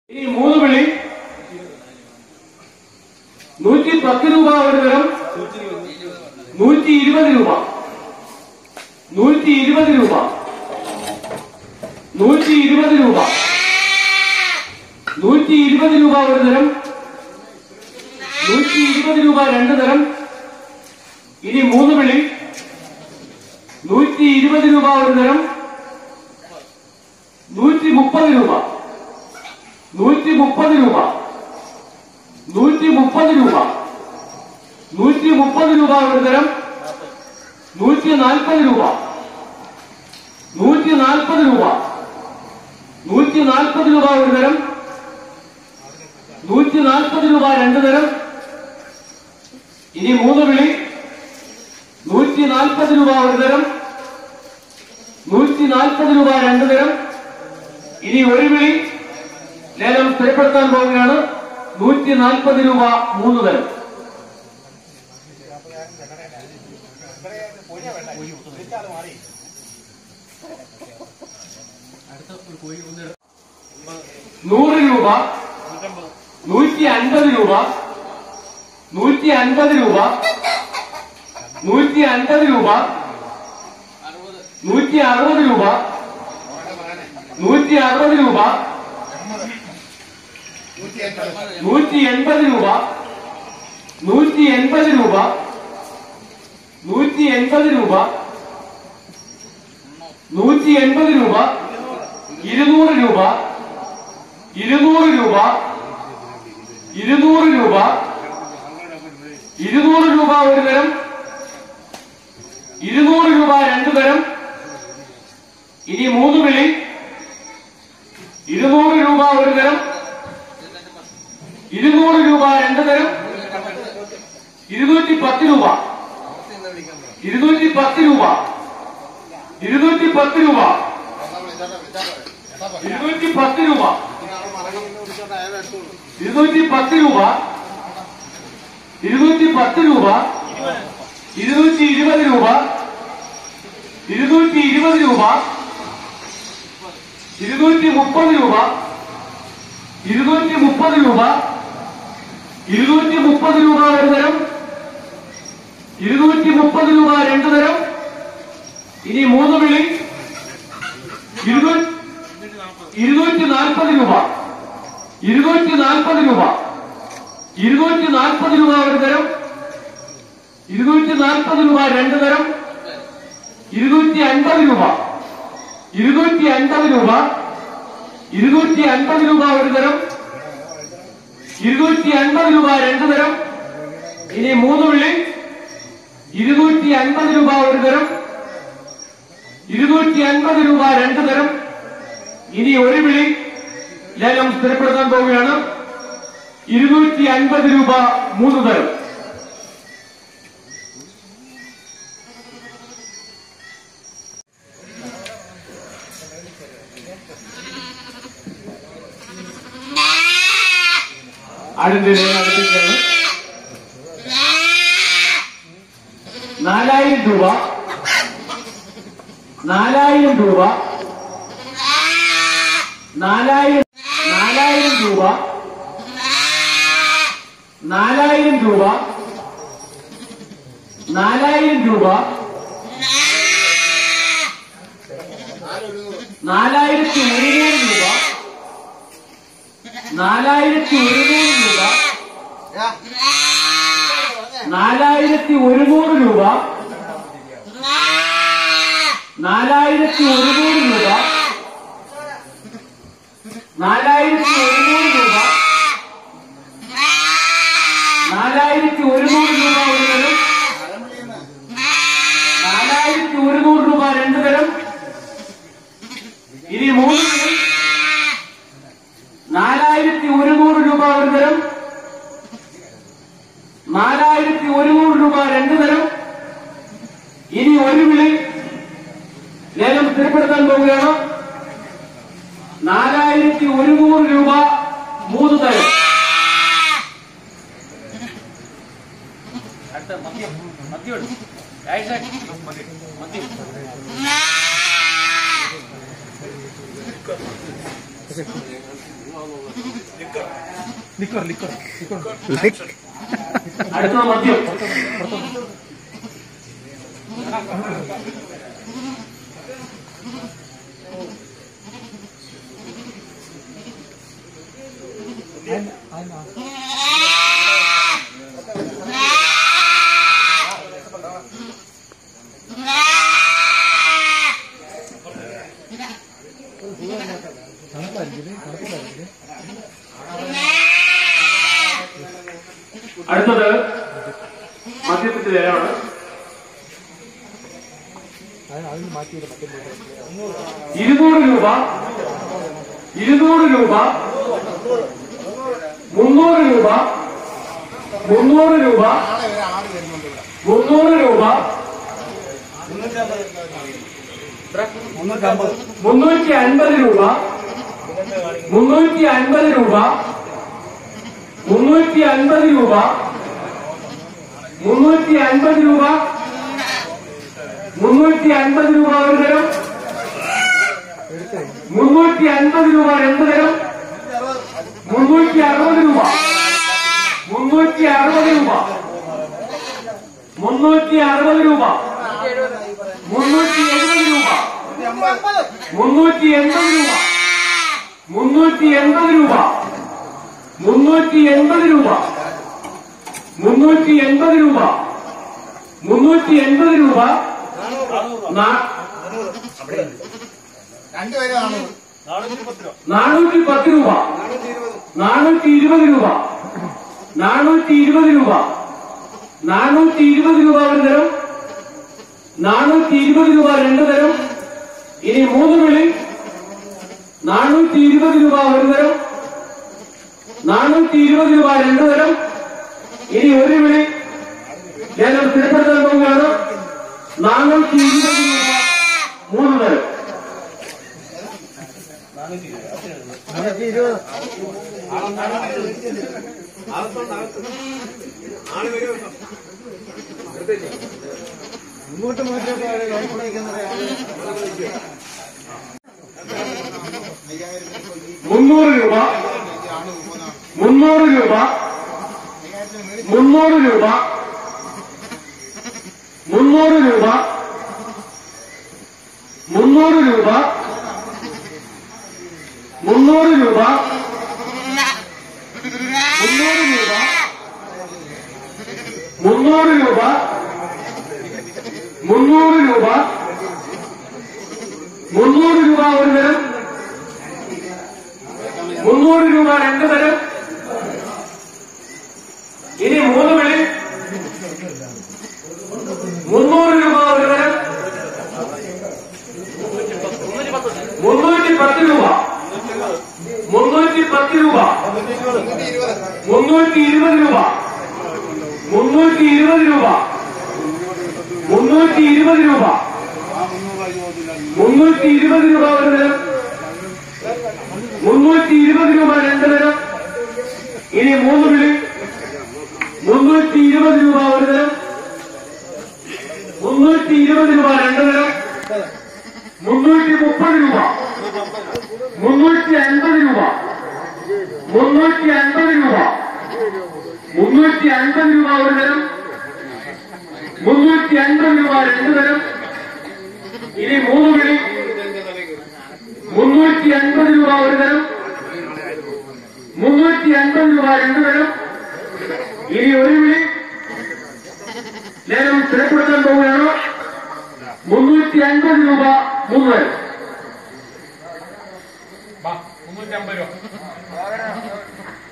ഇനി മൂന്ന് വിളി നൂറ്റി പത്ത് രൂപ ഒരു തരം നൂറ്റി ഇരുപത് രൂപ നൂറ്റി ഇരുപത് രൂപ നൂറ്റി ഇരുപത് രൂപ നൂറ്റി ഇരുപത് രൂപ ഒരു തരം നൂറ്റി ഇരുപത് രൂപ രണ്ട് തരം ഇനി മൂന്ന് വിളി നൂറ്റി ഇരുപത് രൂപ ഒരു തരം നൂറ്റി മുപ്പത് രൂപ നൂറ്റി മുപ്പത് രൂപ നൂറ്റി മുപ്പത് രൂപ നൂറ്റി മുപ്പത് രൂപ ഒരു തരം നൂറ്റി നാൽപ്പത് രൂപ നൂറ്റി നാൽപ്പത് രൂപ നൂറ്റി നാൽപ്പത് രൂപ ഒരു തരം നൂറ്റി നാൽപ്പത് രൂപ രണ്ട് തരം ഇനി മൂന്ന് വിളി നൂറ്റി നാൽപ്പത് രൂപ ഒരു തരം നൂറ്റി നാൽപ്പത് രൂപ രണ്ട് തരം ഇനി ഒരു വിളി ലേലം സ്ഥിരപ്പെടുത്താൻ പോവുകയാണ് നൂറ്റി നാൽപ്പത് രൂപ മൂന്ന് തരം നൂറ് രൂപ നൂറ്റി അൻപത് രൂപ നൂറ്റി അൻപത് രൂപ നൂറ്റി അൻപത് രൂപ നൂറ്റി അറുപത് രൂപ നൂറ്റി അറുപത് രൂപ നൂറ്റി എൺപത് രൂപ നൂറ്റി എൺപത് രൂപ നൂറ്റി എൺപത് രൂപ നൂറ്റി എൺപത് രൂപ ഇരുന്നൂറ് രൂപ ഇരുന്നൂറ് രൂപ ഇരുന്നൂറ് രൂപ ഇരുന്നൂറ് രൂപ ഒരു തരം ഇരുന്നൂറ് രൂപ രണ്ടു തരം ഇനി മൂന്ന് വിളി ഇരുന്നൂറ് രൂപ ഒരു തരം ഇരുന്നൂറ് രൂപ രണ്ട് തരം ഇരുന്നൂറ്റി പത്ത് രൂപ ഇരുന്നൂറ്റി പത്ത് രൂപ ഇരുന്നൂറ്റി പത്ത് രൂപ ഇരുന്നൂറ്റി പത്ത് രൂപ ഇരുന്നൂറ്റി പത്ത് രൂപ ഇരുന്നൂറ്റി പത്ത് രൂപ ഇരുന്നൂറ്റി ഇരുപത് രൂപ ഇരുന്നൂറ്റി ഇരുപത് രൂപ ഇരുന്നൂറ്റി മുപ്പത് രൂപ ഇരുന്നൂറ്റി മുപ്പത് രൂപ ഇരുന്നൂറ്റി മുപ്പത് രൂപ ഒരു തരം ഇരുന്നൂറ്റി മുപ്പത് രൂപ രണ്ടു തരം ഇനി മൂന്ന് വിളി ഇരുന്നൂ- ഇരുന്നൂറ്റി നാൽപ്പത് രൂപ ഇരുന്നൂറ്റി നാൽപ്പത് രൂപ ഇരുന്നൂറ്റി നാൽപ്പത് രൂപ ഒരു തരം ഇരുന്നൂറ്റി നാൽപ്പത് രൂപ രണ്ട് തരം ഇരുന്നൂറ്റി അൻപത് രൂപ ഇരുന്നൂറ്റി അൻപത് രൂപ ഇരുന്നൂറ്റി അൻപത് രൂപ ഒരു തരം ഇരുന്നൂറ്റി അൻപത് രൂപ രണ്ട് തരം ഇനി മൂന്ന് വിളി ഇരുന്നൂറ്റി അൻപത് രൂപ ഒരു തരം ഇരുന്നൂറ്റി അൻപത് രൂപ രണ്ട് തരം ഇനി ഒരു വിളി ലേലം സ്ഥിരപ്പെടുത്താൻ പോവുകയാണ് ഇരുന്നൂറ്റി അൻപത് രൂപ മൂന്ന് തരം അടുത്ത അടുത്തേക്കാണ് നാലായിരം രൂപ നാലായിരം രൂപ നാലായിരം നാലായിരം രൂപ നാലായിരം രൂപ നാലായിരം രൂപ നാലായിരത്തി ഒരുന്നൂറ് രൂപ നാലായിരത്തി ഒരുന്നൂറ് രൂപ നാലായിരത്തി ഒരുന്നൂറ് രൂപ നാലായിരത്തി ഒരുന്നൂറ് രൂപ നാലായിരത്തി ഒരുന്നൂറ് രൂപ നാലായിരത്തി ഒരുന്നൂറ് രൂപ ഒരു തരം നാലായിരത്തി ഒരുന്നൂറ് രൂപ രണ്ട് തരം ഇനി മൂന്ന് തരം നാലായിരത്തി ഒരുന്നൂറ് രൂപ ഒരു തരം നാലായിരത്തി ഒരുന്നൂറ് രൂപ രണ്ട് തരം ഇനി ഒരു വിളി ലേലം സ്ഥിരപ്പെടുത്താൻ പോവുകയാണ് നാലായിരത്തി ഒരുന്നൂറ് രൂപ മൂന്ന് തരം അടുത്ത മദ്യം മദ്യം എടുക്കും രാജേഷ് മദ്യം ലിക്വർ ലിക്വർ ലിക്വർ അടുത്തത് മദ്യം തണുപ്പായിരിക്കും തണുപ്പായിരിക്കും അടുത്തത് മദ്യത്തിന്റെ പേരാണ് അത് അതിന് മാറ്റിയിട്ട് മറ്റേ ഇരുന്നൂറ് രൂപ ഇരുന്നൂറ് രൂപ മുന്നൂറ് രൂപ മുന്നൂറ് രൂപ മുന്നൂറ് രൂപ മുന്നൂറ്റമ്പത് മുന്നൂറ്റി അൻപത് രൂപ മുന്നൂറ്റി അൻപത് രൂപ മുന്നൂറ്റി അൻപത് രൂപ മുന്നൂറ്റി അൻപത് രൂപ മുന്നൂറ്റി അൻപത് രൂപ ഒരു തരം എടുത്തേ മുന്നൂറ്റി അൻപത് രൂപ രണ്ട് തരം മുന്നൂറ്റി അറുപത് രൂപ മുന്നൂറ്റി അറുപത് രൂപ മുന്നൂറ്റി അറുപത് രൂപ മുന്നൂറ്റി എഴുപത് രൂപ മുന്നൂറ്റി എൺപത് രൂപ മുന്നൂറ്റി എൺപത് രൂപ മുന്നൂറ്റി എൺപത് രൂപ മുന്നൂറ്റി എൺപത് രൂപ മുന്നൂറ്റി എൺപത് രൂപ നാ- രണ്ടുപേരും ആണ് നാനൂറ്റി പത്ത് രൂപ നാനൂറ്റി ഇരുപത് രൂപ നാനൂറ്റി ഇരുപത് രൂപ നാനൂറ്റി ഇരുപത് രൂപ ഒരു തരം നാനൂറ്റി ഇരുപത് രൂപ രണ്ട് തരം ഇനി മൂന്ന് വിളി നാനൂറ്റി ഇരുപത് രൂപ ഒരു തരം നാനൂറ്റി ഇരുപത് രൂപ രണ്ട് തരം ഇനി ഒരു വിളി ഞാൻ സ്ഥിരപ്പെടുത്താൻ പോവുകയാണ് നാനൂറ്റി ഇരുപത് രൂപ മൂന്ന് തരം നാനൂറ്റി ഇരുപത് ഇങ്ങോട്ട് മാറ്റിയിട്ട് മുന്നൂറ് രൂപ മുന്നൂറ് രൂപ മുന്നൂറ് രൂപ മുന്നൂറ് രൂപ മുന്നൂറ് രൂപ മുന്നൂറ് രൂപ മുന്നൂറ് രൂപ മുന്നൂറ് രൂപ മുന്നൂറ് രൂപ മുന്നൂറ് രൂപ ഒരു തരം മുന്നൂറ് രൂപ രണ്ട് തരം ഇനി മൂന്ന് വിളി മുന്നൂറ് രൂപ ഒരു തരം മുന്നൂറ്റി പത്ത് രൂപ മുന്നൂറ്റി പത്ത് രൂപ മുന്നൂറ്റി ഇരുപത് രൂപ മുന്നൂറ്റി ഇരുപത് രൂപ മുന്നൂറ്റി ഇരുപത് രൂപ മുന്നൂറ്റി ഇരുപത് രൂപ ഒരു തരം മുന്നൂറ്റി ഇരുപത് രൂപ രണ്ട് തരം ഇനി മൂന്ന് വിളി മുന്നൂറ്റി ഇരുപത് രൂപ ഒരു തരം മുന്നൂറ്റി ഇരുപത് രൂപ രണ്ട് തരം മുന്നൂറ്റി മുപ്പത് രൂപ മുന്നൂറ്റി അൻപത് രൂപ മുന്നൂറ്റി അൻപത് രൂപ മുന്നൂറ്റി അൻപത് രൂപ ഒരു തരം മുന്നൂറ്റി അൻപത് രൂപ രണ്ട് തരം ഇനി മൂന്ന് വിളി മുന്നൂറ്റി അൻപത് രൂപ ഒരു തരം മുന്നൂറ്റി അൻപത് രൂപ രണ്ട് തരം ഇനി ഒരു വിളി ലേലം സ്ഥിരപ്പെടുത്താൻ പോവുകയാണ് മുന്നൂറ്റി അൻപത് രൂപ മൂന്ന് തരം മുന്നൂറ്റമ്പത് രൂപ